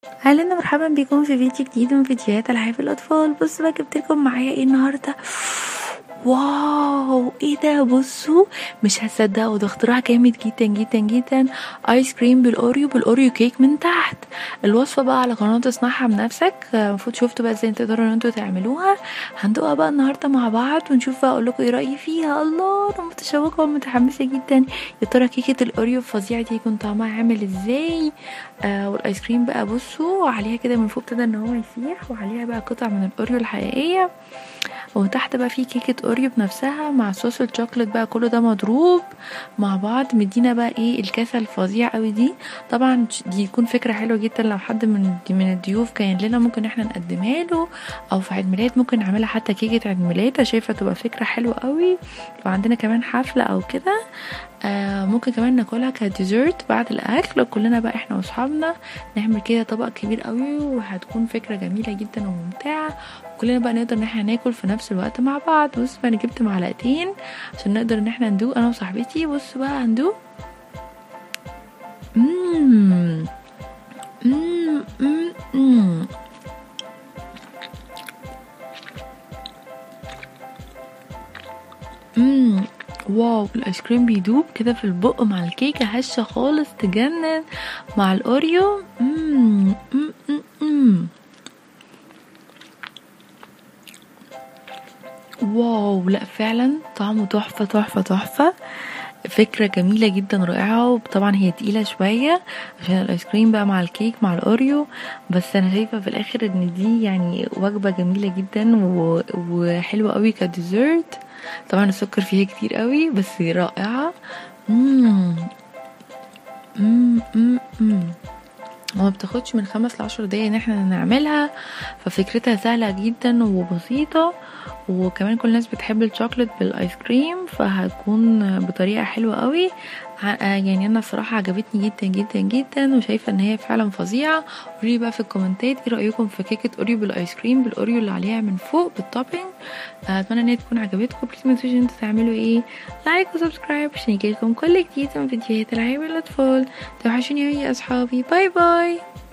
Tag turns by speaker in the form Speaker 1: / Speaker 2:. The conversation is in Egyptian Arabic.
Speaker 1: اهلا ومرحبا بكم في فيديو جديد من فيديوهات العاب الاطفال بصوا بقى جبت لكم معايا ايه النهارده واو ايه ده بصوا مش هتصدقوا ده اختراع جامد جدا جدا جدا ايس كريم بالاوريو بالاوريو كيك من تحت الوصفه بقى على قناه تصنعها بنفسك المفروض شفتوا بقى ازاي تقدروا ان انتوا تعملوها هندوقها بقى النهارده مع بعض ونشوف بقى اقول لكم ايه رايي فيها الله انا متشوقه ومتحمسه جدا يا ترى كيكه الاوريو الفظيعه دي يكون طعمها عامل ازاي آه والايس كريم بقى بصوا عليها كده من فوق ابتدى ان هو يسيح وعليها بقى قطع من الاوريو الحقيقيه وتحت بقى في كيكه اوريو بنفسها مع صوص الشوكليت بقى كله ده مضروب مع بعض مدينا بقى ايه الكاسه الفظيعه قوي دي طبعا دي يكون فكره حلوه جدا لو حد من من الضيوف كان لنا ممكن احنا نقدمها له او في عيد ميلاد ممكن نعملها حتى كيكه عيد ميلاد شايفه تبقى فكره حلوه قوي لو عندنا كمان حفله او كده آه ممكن كمان ناكلها كديزرت بعد الاكل كلنا بقى احنا واصحابنا نعمل كده طبق كبير قوي وهتكون فكره جميله جدا وممتعه وكلنا بقى نقدر ان احنا ناكل في نفس الوقت مع بعض بص انا جبت معلقتين عشان نقدر ان احنا ندوق انا وصاحبتي بص بقى هندوق مم. مم. مم. مم. مم. واو الايس كريم بيدوب كده في البق مع الكيكه هشه خالص تجنن مع الاوريو مم. مم. مم. مم. واو لا فعلا طعمه تحفه تحفه تحفه فكرة جميلة جدا رائعة وطبعا هي تقيلة شوية عشان الايس كريم بقى مع الكيك مع الاوريو بس انا شايفة في الاخر ان دي يعني وجبة جميلة جدا و... وحلوة قوي كديزرت طبعا السكر فيها كتير قوي بس رائعة مم. مم. مم. مم. وما بتاخدش من خمس لعشر دقايق ان احنا نعملها ففكرتها سهلة جدا وبسيطة وكمان كل الناس بتحب الشوكليت بالايس كريم فهتكون بطريقة حلوة قوي يعني انا الصراحة عجبتني جدا جدا جدا وشايفة ان هي فعلا فظيعة قولي بقى في الكومنتات ايه رأيكم في كيكة اوريو بالايس كريم بالاوريو اللي عليها من فوق بالتوبينج اتمنى ان هي تكون عجبتكم بليز متنسوش انتوا تعملوا ايه لايك وسبسكرايب عشان يجيلكم كل جديد من فيديوهات العاب الاطفال توحشوني يا اصحابي باي باي